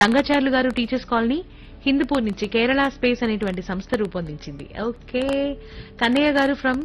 రంగాచార్యులు గారు teachers colony Hindupur నుంచి Kerala space అనేటువంటి సంస్థ రూపొందించింది ఓకే కన్నయ్య గారు ఫ్రమ్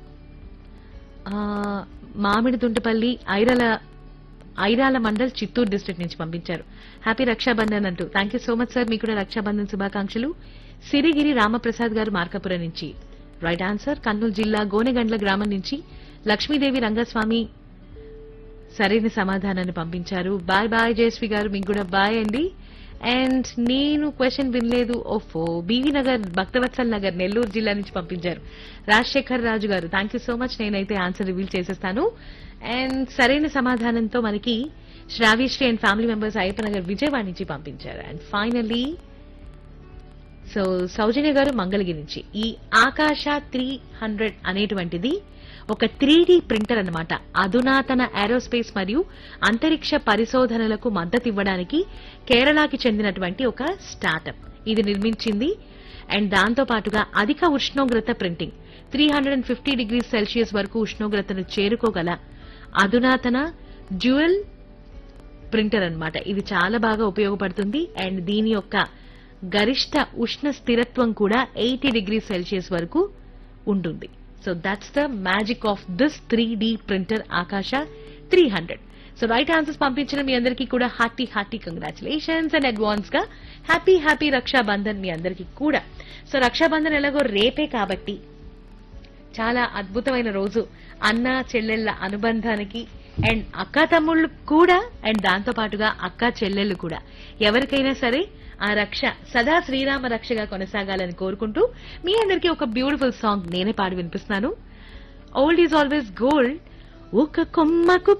మామిడి తుంటపల్లి ఐరల ఐరాల మండల్ చిత్తూరు డిస్ట్రిక్ట్ నుంచి పంపించారు హ్యాపీ రక్షాబంధన్ అంటూ thank you so much sir మీకు కూడా రక్షాబంధన్ శుభాకాంక్షలు సిరిగిరి రామప్రసాద్ గారు మార్కాపురం నుంచి రైట్ ఆన్సర్ కర్నూలు జిల్లా గోనెగండ్ల గ్రామం నుంచి లక్ష్మీదేవి రంగస్వామి సరైన సమాధానాన్ని పంపించారు బాయ్ బాయ్ జయశ్రీ గారు మీకు కూడా బాయ్ అండి అండ్ నేను క్వశ్చన్ వినలేదు ఓఫో బీవీ నగర్ భక్తవత్సల్ నగర్ నెల్లూరు జిల్లా నుంచి పంపించారు రాజశేఖర్ రాజు గారు థ్యాంక్ యూ సో మచ్ నేనైతే ఆన్సర్ రివీల్ చేసేస్తాను అండ్ సరైన సమాధానంతో మనకి Shravyasri and family members Ayyappa Nagar Vijayawada నుంచి పంపించారు అండ్ ఫైనలీ సో సౌజన్య గారు మంగళగిరి నుంచి ఈ ఆకాశ త్రీ హండ్రెడ్ అనేటువంటిది ఒక త్రీ ప్రింటర్ అన్నమాట అధునాతన ఏరోస్పేస్ మరియు అంతరిక్ష పరిశోధనలకు మద్దతు ఇవ్వడానికి కేరళకి చెందినటువంటి ఒక స్టార్టప్ ఇది నిర్మించింది అండ్ దాంతో పాటుగా అధిక ఉష్ణోగ్రత printing three hundred and fifty degree Celsius వరకు ఉష్ణోగ్రతను చేరుకోగల అధునాతన డ్యూయల్ ప్రింటర్ అన్నమాట ఇది చాలా బాగా ఉపయోగపడుతుంది అండ్ దీని యొక్క గరిష్ట ఉష్ణ స్థిరత్వం కూడా ఎయిటీ డిగ్రీ సెల్సియస్ వరకు ఉంటుంది so that's the magic of this three D printer Akasha three hundred so right answers పంపించిన మీ అందరికీ కూడా hearty hearty congratulations and advance గా హ్యాపీ హ్యాపీ రక్షాబంధన్ మీ అందరికీ కూడా సో రక్షాబంధన్ ఎలాగో రేపే కాబట్టి చాలా అద్భుతమైన రోజు అన్న చెల్లెళ్ళ అనుబంధానికి అండ్ అక్క తమ్ముళ్ళు కూడా అండ్ దాంతో పాటుగా అక్క చెల్లెళ్ళు కూడా ఎవరికైనా సరే ఆ రక్ష సదా శ్రీరామ రక్షగా కొనసాగాలని కోరుకుంటూ మీ అందరికీ ఒక బ్యూటిఫుల్ సాంగ్ నేనే పాడి వినిపిస్తున్నాను ఓల్డ్ ఈజ్ ఆల్వేస్ గోల్డ్ ఒక కొమ్మకు